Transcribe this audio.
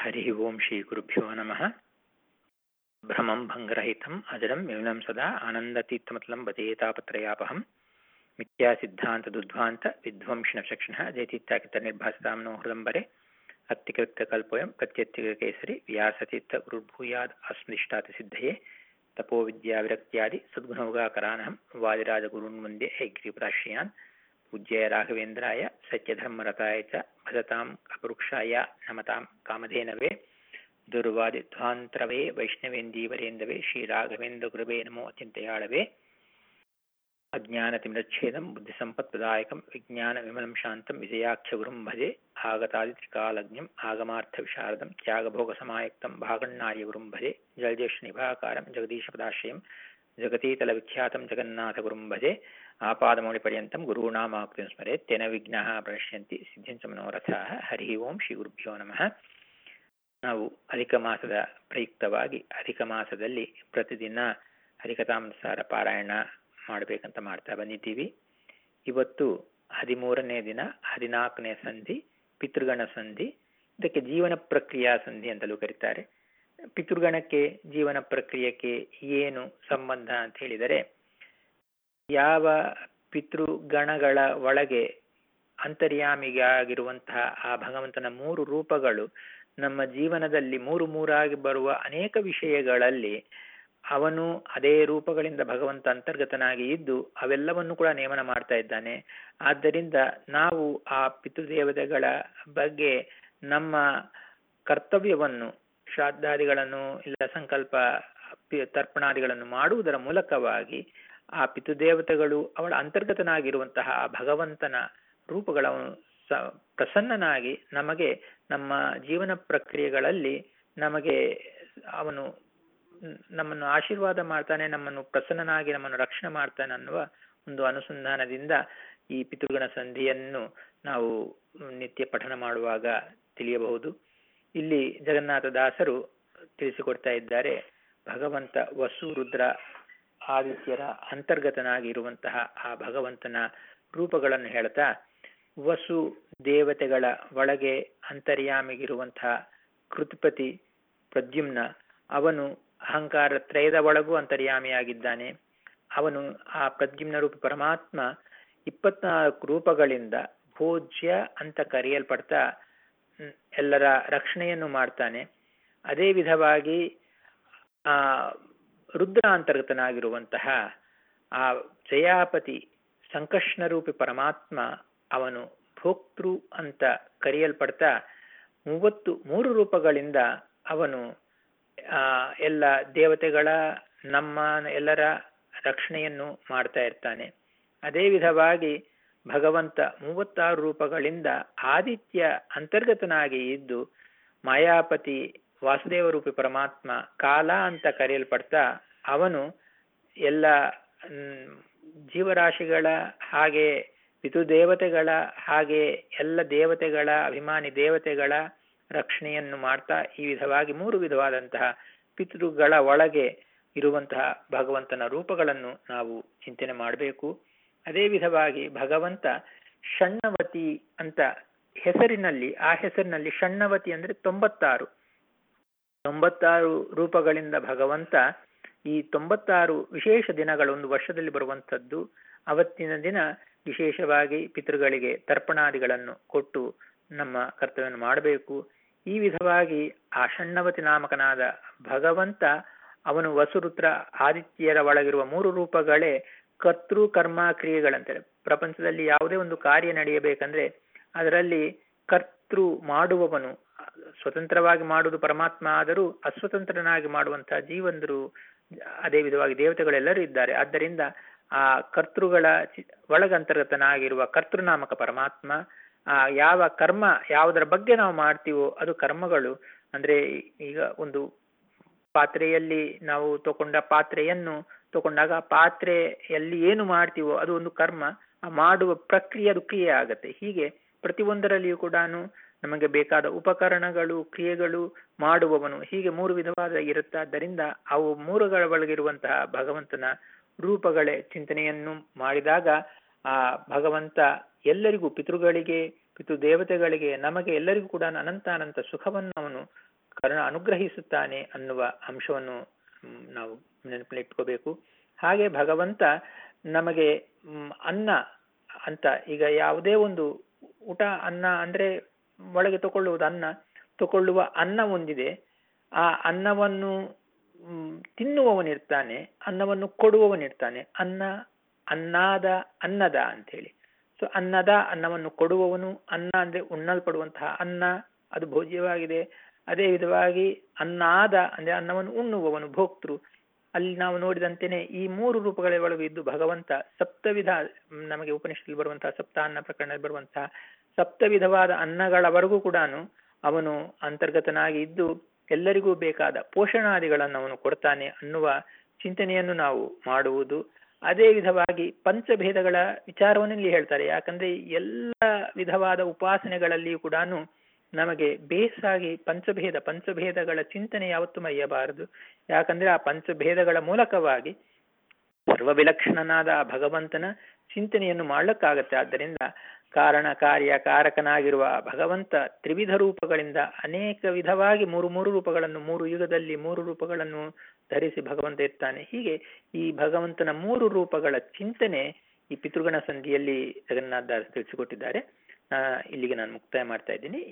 हरिः ओं श्रीगुरुभ्यो नमः भ्रमं भङ्गरहितम् अजरं विमलं सदा आनन्दतीर्थमतलं वदेतापत्रयापहं मिथ्यासिद्धान्तदुद्ध्वान्त विध्वंसिनचक्षणः जयतीर्थाकितनिर्भासतां नो हृदम्बरे अत्तिकृत्यकल्पोऽयं प्रत्यत्तिकेसरि व्यासतीर्थगुरुर्भूयाद् अस्मदिष्टातिसिद्धये तपोविद्याविरक्त्यादि सद्गुणौगाकरानहं वादिराजगुरून् वन्दे हैग्रीवराश्रयान् पूज्याय राघवेन्द्राय सत्यधर्मरताय च भजतां अपरुक्षाय नमतां कामधेनवे दुर्वादिध्वान्तरवे वैष्णवेन्दीवरेन्दवे श्रीराघवेन्द्रगुरवे नमो अचिन्तयाळवे अज्ञानतिमिरच्छेदं बुद्धिसम्पत्प्रदायकं विज्ञानविमलं शान्तं विजयाख्यगुरुं भजे आगतादित्रिकालज्ञम् आगमार्थविशारदं त्यागभोगसमायुक्तं भागण्णार्यगुरुं भजे जलज्येष्ठनिभाकारं जगदीशपदाश्रयं जगतीतलविख्यातं जगन्नाथगुरुं भजे ಆಪಾದಮೌಳಿಪರ್ಯಂತಂ ಗುರುಣಾಮಾಕ್ತಿಂ ಸ್ಮರೆತ್ ತೇನ ವಿಘ್ನಃ ಪ್ರಣಶ್ಯಂತಿ ಸಿದ್ಧಿಂಚ ಮನೋರಥಾಃ ಹರಿ ಓಂ ಶ್ರೀ ಗುರುಭ್ಯೋ ನಮಃ ನಾವು ಅಧಿಕ ಮಾಸದ ಪ್ರಯುಕ್ತವಾಗಿ ಅಧಿಕ ಮಾಸದಲ್ಲಿ ಪ್ರತಿದಿನ ಹರಿಕಥಾಂಸಾರ ಪಾರಾಯಣ ಮಾಡಬೇಕಂತ ಮಾಡ್ತಾ ಬಂದಿದ್ದೀವಿ ಇವತ್ತು ಹದಿಮೂರನೇ ದಿನ ಹದಿನಾಲ್ಕನೇ ಸಂಧಿ ಪಿತೃಗಣ ಸಂಧಿ ಇದಕ್ಕೆ ಜೀವನ ಪ್ರಕ್ರಿಯಾ ಸಂಧಿ ಅಂತಲೂ ಕರೀತಾರೆ ಪಿತೃಗಣಕ್ಕೆ ಜೀವನ ಪ್ರಕ್ರಿಯೆಗೆ ಏನು ಸಂಬಂಧ ಅಂತ ಹೇಳಿದರೆ ಯಾವ ಪಿತೃಗಣಗಳ ಒಳಗೆ ಅಂತರ್ಯಾಮಿಗಾಗಿರುವಂತಹ ಆ ಭಗವಂತನ ಮೂರು ರೂಪಗಳು ನಮ್ಮ ಜೀವನದಲ್ಲಿ ಮೂರು ಮೂರಾಗಿ ಬರುವ ಅನೇಕ ವಿಷಯಗಳಲ್ಲಿ ಅವನು ಅದೇ ರೂಪಗಳಿಂದ ಭಗವಂತ ಅಂತರ್ಗತನಾಗಿ ಇದ್ದು ಅವೆಲ್ಲವನ್ನು ಕೂಡ ನೇಮನ ಮಾಡ್ತಾ ಇದ್ದಾನೆ ಆದ್ದರಿಂದ ನಾವು ಆ ಪಿತೃದೇವತೆಗಳ ಬಗ್ಗೆ ನಮ್ಮ ಕರ್ತವ್ಯವನ್ನು ಶ್ರಾದ್ದಾದಿಗಳನ್ನು ಇಲ್ಲ ಸಂಕಲ್ಪ ತರ್ಪಣಾದಿಗಳನ್ನು ಮಾಡುವುದರ ಮೂಲಕವಾಗಿ ಆ ಪಿತೃದೇವತೆಗಳು ಅವಳ ಅಂತರ್ಗತನಾಗಿರುವಂತಹ ಭಗವಂತನ ರೂಪಗಳನ್ನು ಪ್ರಸನ್ನನಾಗಿ ನಮಗೆ ನಮ್ಮ ಜೀವನ ಪ್ರಕ್ರಿಯೆಗಳಲ್ಲಿ ನಮಗೆ ಅವನು ನಮ್ಮನ್ನು ಆಶೀರ್ವಾದ ಮಾಡ್ತಾನೆ ನಮ್ಮನ್ನು ಪ್ರಸನ್ನನಾಗಿ ನಮ್ಮನ್ನು ರಕ್ಷಣೆ ಮಾಡ್ತಾನೆ ಅನ್ನುವ ಒಂದು ಅನುಸಂಧಾನದಿಂದ ಈ ಪಿತೃಗಣ ಸಂಧಿಯನ್ನು ನಾವು ನಿತ್ಯ ಪಠನ ಮಾಡುವಾಗ ತಿಳಿಯಬಹುದು ಇಲ್ಲಿ ಜಗನ್ನಾಥ ದಾಸರು ತಿಳಿಸಿಕೊಡ್ತಾ ಇದ್ದಾರೆ ಭಗವಂತ ವಸು ರುದ್ರ ಆದಿತ್ಯರ ಅಂತರ್ಗತನಾಗಿ ಇರುವಂತಹ ಆ ಭಗವಂತನ ರೂಪಗಳನ್ನು ಹೇಳ್ತಾ ವಸು ದೇವತೆಗಳ ಒಳಗೆ ಅಂತರ್ಯಾಮಿಗಿರುವಂತಹ ಕೃತಿಪತಿ ಪ್ರದ್ಯುಮ್ನ ಅವನು ಅಹಂಕಾರ ತ್ರಯದ ಒಳಗೂ ಅಂತರ್ಯಾಮಿಯಾಗಿದ್ದಾನೆ ಅವನು ಆ ಪ್ರದ್ಯುಮ್ನ ರೂಪ ಪರಮಾತ್ಮ ಇಪ್ಪತ್ನಾಲ್ಕು ರೂಪಗಳಿಂದ ಭೋಜ್ಯ ಅಂತ ಕರೆಯಲ್ಪಡ್ತಾ ಎಲ್ಲರ ರಕ್ಷಣೆಯನ್ನು ಮಾಡ್ತಾನೆ ಅದೇ ವಿಧವಾಗಿ ಆ ರುದ್ರ ಅಂತರ್ಗತನಾಗಿರುವಂತಹ ಆ ಜಯಾಪತಿ ಸಂಕಷ್ಣರೂಪಿ ಪರಮಾತ್ಮ ಅವನು ಭೋಕ್ತೃ ಅಂತ ಕರೆಯಲ್ಪಡ್ತಾ ಮೂವತ್ತು ಮೂರು ರೂಪಗಳಿಂದ ಅವನು ಆ ಎಲ್ಲ ದೇವತೆಗಳ ನಮ್ಮ ಎಲ್ಲರ ರಕ್ಷಣೆಯನ್ನು ಮಾಡ್ತಾ ಇರ್ತಾನೆ ಅದೇ ವಿಧವಾಗಿ ಭಗವಂತ ಮೂವತ್ತಾರು ರೂಪಗಳಿಂದ ಆದಿತ್ಯ ಅಂತರ್ಗತನಾಗಿ ಇದ್ದು ಮಾಯಾಪತಿ ವಾಸುದೇವ ರೂಪಿ ಪರಮಾತ್ಮ ಕಾಲ ಅಂತ ಕರೆಯಲ್ಪಡ್ತಾ ಅವನು ಎಲ್ಲ ಜೀವರಾಶಿಗಳ ಹಾಗೆ ಪಿತೃದೇವತೆಗಳ ಹಾಗೆ ಎಲ್ಲ ದೇವತೆಗಳ ಅಭಿಮಾನಿ ದೇವತೆಗಳ ರಕ್ಷಣೆಯನ್ನು ಮಾಡ್ತಾ ಈ ವಿಧವಾಗಿ ಮೂರು ವಿಧವಾದಂತಹ ಪಿತೃಗಳ ಒಳಗೆ ಇರುವಂತಹ ಭಗವಂತನ ರೂಪಗಳನ್ನು ನಾವು ಚಿಂತನೆ ಮಾಡಬೇಕು ಅದೇ ವಿಧವಾಗಿ ಭಗವಂತ ಷಣ್ಣವತಿ ಅಂತ ಹೆಸರಿನಲ್ಲಿ ಆ ಹೆಸರಿನಲ್ಲಿ ಷಣ್ಣವತಿ ಅಂದ್ರೆ ತೊಂಬತ್ತಾರು ತೊಂಬತ್ತಾರು ರೂಪಗಳಿಂದ ಭಗವಂತ ಈ ತೊಂಬತ್ತಾರು ವಿಶೇಷ ದಿನಗಳು ಒಂದು ವರ್ಷದಲ್ಲಿ ಬರುವಂಥದ್ದು ಅವತ್ತಿನ ದಿನ ವಿಶೇಷವಾಗಿ ಪಿತೃಗಳಿಗೆ ತರ್ಪಣಾದಿಗಳನ್ನು ಕೊಟ್ಟು ನಮ್ಮ ಕರ್ತವ್ಯವನ್ನು ಮಾಡಬೇಕು ಈ ವಿಧವಾಗಿ ಆ ಷಣ್ಣವತಿ ನಾಮಕನಾದ ಭಗವಂತ ಅವನು ವಸುರುತ್ರ ಆದಿತ್ಯರ ಒಳಗಿರುವ ಮೂರು ರೂಪಗಳೇ ಕರ್ತೃ ಕರ್ಮ ಕ್ರಿಯೆಗಳಂತಾರೆ ಪ್ರಪಂಚದಲ್ಲಿ ಯಾವುದೇ ಒಂದು ಕಾರ್ಯ ನಡೆಯಬೇಕಂದ್ರೆ ಅದರಲ್ಲಿ ಕರ್ತೃ ಮಾಡುವವನು ಸ್ವತಂತ್ರವಾಗಿ ಮಾಡುವುದು ಪರಮಾತ್ಮ ಆದರೂ ಅಸ್ವತಂತ್ರನಾಗಿ ಮಾಡುವಂತಹ ಜೀವಂದರು ಅದೇ ವಿಧವಾಗಿ ದೇವತೆಗಳೆಲ್ಲರೂ ಇದ್ದಾರೆ ಆದ್ದರಿಂದ ಆ ಕರ್ತೃಗಳ ಒಳಗಂತರ್ಗತನಾಗಿರುವ ಕರ್ತೃನಾಮಕ ಪರಮಾತ್ಮ ಆ ಯಾವ ಕರ್ಮ ಯಾವುದರ ಬಗ್ಗೆ ನಾವು ಮಾಡ್ತೀವೋ ಅದು ಕರ್ಮಗಳು ಅಂದ್ರೆ ಈಗ ಒಂದು ಪಾತ್ರೆಯಲ್ಲಿ ನಾವು ತಗೊಂಡ ಪಾತ್ರೆಯನ್ನು ತಗೊಂಡಾಗ ಪಾತ್ರೆಯಲ್ಲಿ ಏನು ಮಾಡ್ತೀವೋ ಅದು ಒಂದು ಕರ್ಮ ಆ ಮಾಡುವ ಪ್ರಕ್ರಿಯೆ ಅದು ಕ್ರಿಯೆ ಆಗತ್ತೆ ಹೀಗೆ ಪ್ರತಿಯೊಂದರಲ್ಲಿಯೂ ಕೂಡ ನಮಗೆ ಬೇಕಾದ ಉಪಕರಣಗಳು ಕ್ರಿಯೆಗಳು ಮಾಡುವವನು ಹೀಗೆ ಮೂರು ವಿಧವಾದ ಇರುತ್ತಾದ್ದರಿಂದ ಅವು ಮೂರುಗಳ ಒಳಗಿರುವಂತಹ ಭಗವಂತನ ರೂಪಗಳೇ ಚಿಂತನೆಯನ್ನು ಮಾಡಿದಾಗ ಆ ಭಗವಂತ ಎಲ್ಲರಿಗೂ ಪಿತೃಗಳಿಗೆ ಪಿತೃ ದೇವತೆಗಳಿಗೆ ನಮಗೆ ಎಲ್ಲರಿಗೂ ಕೂಡ ಅನಂತ ಅನಂತ ಸುಖವನ್ನು ಅವನು ಕರುಣ ಅನುಗ್ರಹಿಸುತ್ತಾನೆ ಅನ್ನುವ ಅಂಶವನ್ನು ನಾವು ನೆನಪಿಟ್ಕೋಬೇಕು ಹಾಗೆ ಭಗವಂತ ನಮಗೆ ಅನ್ನ ಅಂತ ಈಗ ಯಾವುದೇ ಒಂದು ಊಟ ಅನ್ನ ಅಂದ್ರೆ ಒಳಗೆ ತಗೊಳ್ಳುವುದು ಅನ್ನ ತಗೊಳ್ಳುವ ಅನ್ನ ಒಂದಿದೆ ಆ ಅನ್ನವನ್ನು ತಿನ್ನುವವನಿರ್ತಾನೆ ಅನ್ನವನ್ನು ಕೊಡುವವನಿರ್ತಾನೆ ಅನ್ನ ಅನ್ನಾದ ಅನ್ನದ ಅಂತ ಹೇಳಿ ಸೊ ಅನ್ನದ ಅನ್ನವನ್ನು ಕೊಡುವವನು ಅನ್ನ ಅಂದ್ರೆ ಉಣ್ಣಲ್ಪಡುವಂತಹ ಅನ್ನ ಅದು ಭೋಜ್ಯವಾಗಿದೆ ಅದೇ ವಿಧವಾಗಿ ಅನ್ನಾದ ಅಂದ್ರೆ ಅನ್ನವನ್ನು ಉಣ್ಣುವವನು ಭೋಕ್ತೃ ಅಲ್ಲಿ ನಾವು ನೋಡಿದಂತೆಯೇ ಈ ಮೂರು ರೂಪಗಳ ಒಳಗೆ ಇದ್ದು ಭಗವಂತ ಸಪ್ತವಿಧ ನಮಗೆ ಉಪನಿಷತ್ತಲ್ಲಿ ಬರುವಂತಹ ಸಪ್ತ ಅನ್ನ ಪ್ರಕರಣದಲ್ಲಿ ಬರುವಂತಹ ಸಪ್ತವಿಧವಾದ ಅನ್ನಗಳವರೆಗೂ ಕೂಡ ಅವನು ಅಂತರ್ಗತನಾಗಿ ಇದ್ದು ಎಲ್ಲರಿಗೂ ಬೇಕಾದ ಪೋಷಣಾದಿಗಳನ್ನು ಅವನು ಕೊಡ್ತಾನೆ ಅನ್ನುವ ಚಿಂತನೆಯನ್ನು ನಾವು ಮಾಡುವುದು ಅದೇ ವಿಧವಾಗಿ ಪಂಚಭೇದಗಳ ವಿಚಾರವನ್ನು ಇಲ್ಲಿ ಹೇಳ್ತಾರೆ ಯಾಕಂದ್ರೆ ಎಲ್ಲ ವಿಧವಾದ ಉಪಾಸನೆಗಳಲ್ಲಿಯೂ ಕೂಡ ನಮಗೆ ಬೇಸಾಗಿ ಪಂಚಭೇದ ಪಂಚಭೇದಗಳ ಚಿಂತನೆ ಯಾವತ್ತೂ ಮರೆಯಬಾರದು ಯಾಕಂದ್ರೆ ಆ ಪಂಚಭೇದಗಳ ಮೂಲಕವಾಗಿ ಸರ್ವವಿಲಕ್ಷಣನಾದ ಆ ಭಗವಂತನ ಚಿಂತನೆಯನ್ನು ಮಾಡ್ಲಿಕ್ಕಾಗತ್ತೆ ಆದ್ದರಿಂದ ಕಾರಣ ಕಾರ್ಯ ಕಾರಕನಾಗಿರುವ ಭಗವಂತ ತ್ರಿವಿಧ ರೂಪಗಳಿಂದ ಅನೇಕ ವಿಧವಾಗಿ ಮೂರು ಮೂರು ರೂಪಗಳನ್ನು ಮೂರು ಯುಗದಲ್ಲಿ ಮೂರು ರೂಪಗಳನ್ನು ಧರಿಸಿ ಭಗವಂತ ಇರ್ತಾನೆ ಹೀಗೆ ಈ ಭಗವಂತನ ಮೂರು ರೂಪಗಳ ಚಿಂತನೆ ಈ ಪಿತೃಗಣ ಸಂಧಿಯಲ್ಲಿ ಜಗನ್ನಾಥ ದಾಸ್ ತಿಳಿಸಿಕೊಟ್ಟಿದ್ದಾರೆ ಇಲ್ಲಿಗೆ ನಾನು ಮುಕ್ತಾಯ ಮಾಡ್ತಾ ಇದ್ದೀನಿ